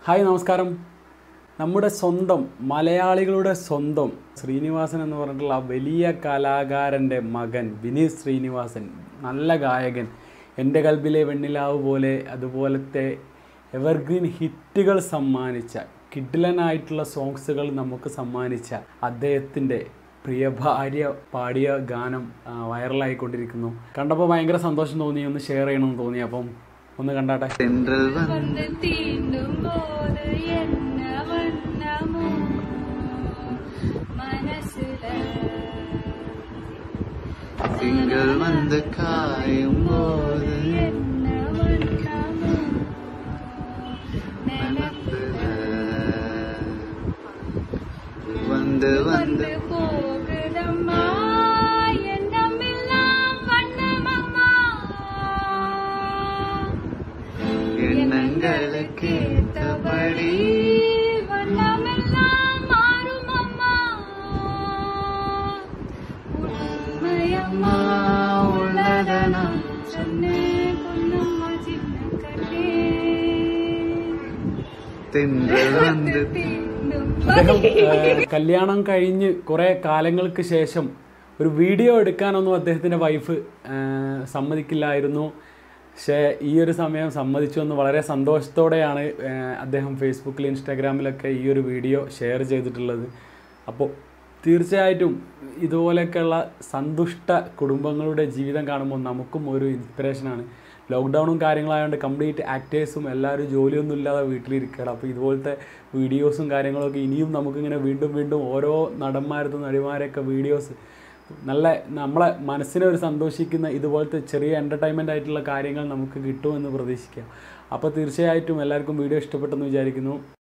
hi നമസ്കാരം നമ്മുടെ സ്വന്തം മലയാളികളുടെ സ്വന്തം ശ്രീനിവാസൻ എന്ന് പറഞ്ഞിട്ടുള്ള ആ വലിയ കലാകാരൻ്റെ മകൻ വിനീത് ശ്രീനിവാസൻ നല്ല ഗായകൻ എൻ്റെ കൽബിലെ വെണ്ണിലാവ് പോലെ അതുപോലത്തെ എവർഗ്രീൻ ഹിറ്റുകൾ സമ്മാനിച്ച കിഡിലനായിട്ടുള്ള സോങ്സുകൾ നമുക്ക് സമ്മാനിച്ച അദ്ദേഹത്തിൻ്റെ പ്രിയ ഭാര്യ പാടിയ ഗാനം ആ, വൈറലായിക്കൊണ്ടിരിക്കുന്നു കണ്ടപ്പോൾ ഭയങ്കര സന്തോഷം തോന്നി ഒന്ന് ഷെയർ ചെയ്യണമെന്ന് തോന്നി അപ്പം ഒന്ന് കണ്ടാട്ടെ தென்றல் வந்து வந்து தீண்டும் போது என்ன வண்ணமோ மனசுல திங்கள் வந்து காயும் போது என்ன வண்ணமோ மனசுல நினப்புல வந்து வந்து வந்து போகுதம்மா எண்ணமெல்லாம் வண்ணமம்மா எண்ணங்களுக்கு ஏத்தபடி வண்ணமெல்லாம் மாறும் அம்மா உண்மையம்மா உள்ளத நான் சொன்னேன் பொன்னம்மா சின்ன கண்ணே தென்றல் வந்து தீண்டும் അദ്ദേഹം ഏഹ്, കല്യാണം കഴിഞ്ഞ് കുറേ കാലങ്ങൾക്ക് ശേഷം ഒരു വീഡിയോ എടുക്കാനൊന്നും അദ്ദേഹത്തിൻ്റെ വൈഫ് ഏഹ്, സമ്മതിക്കില്ലായിരുന്നു പക്ഷേ ഈ ഒരു സമയം സമ്മതിച്ചു എന്ന് വളരെ സന്തോഷത്തോടെയാണ് ഏഹ്, അദ്ദേഹം ഫേസ്ബുക്കിൽ ഇൻസ്റ്റാഗ്രാമിലൊക്കെ ഈ ഒരു വീഡിയോ ഷെയർ ചെയ്തിട്ടുള്ളത് അപ്പോൾ തീർച്ചയായിട്ടും ഇതുപോലെയൊക്കെയുള്ള സന്തുഷ്ട കുടുംബങ്ങളുടെ ജീവിതം കാണുമ്പോൾ നമുക്കും ഒരു ഇൻസ്പിറേഷനാണ് ലോക്ക്ഡൗണും കാര്യങ്ങളായതുകൊണ്ട് കംപ്ലീറ്റ് ആക്ടേഴ്സും എല്ലാവരും ജോലിയൊന്നും ഇല്ലാതെ വീട്ടിലിരിക്കുകയാണ് അപ്പോൾ ഇതുപോലത്തെ വീഡിയോസും കാര്യങ്ങളൊക്കെ ഇനിയും നമുക്കിങ്ങനെ വീണ്ടും വീണ്ടും ഓരോ നടന്മാരത്തും നടിമാരെയൊക്കെ വീഡിയോസ് നല്ല നമ്മളെ മനസ്സിനെ ഒരു സന്തോഷിക്കുന്ന ഇതുപോലത്തെ ചെറിയ എൻ്റർടൈൻമെൻ്റ് ആയിട്ടുള്ള കാര്യങ്ങൾ നമുക്ക് കിട്ടുമെന്ന് പ്രതീക്ഷിക്കാം അപ്പോൾ തീർച്ചയായിട്ടും എല്ലാവർക്കും വീഡിയോ ഇഷ്ടപ്പെട്ടെന്ന് വിചാരിക്കുന്നു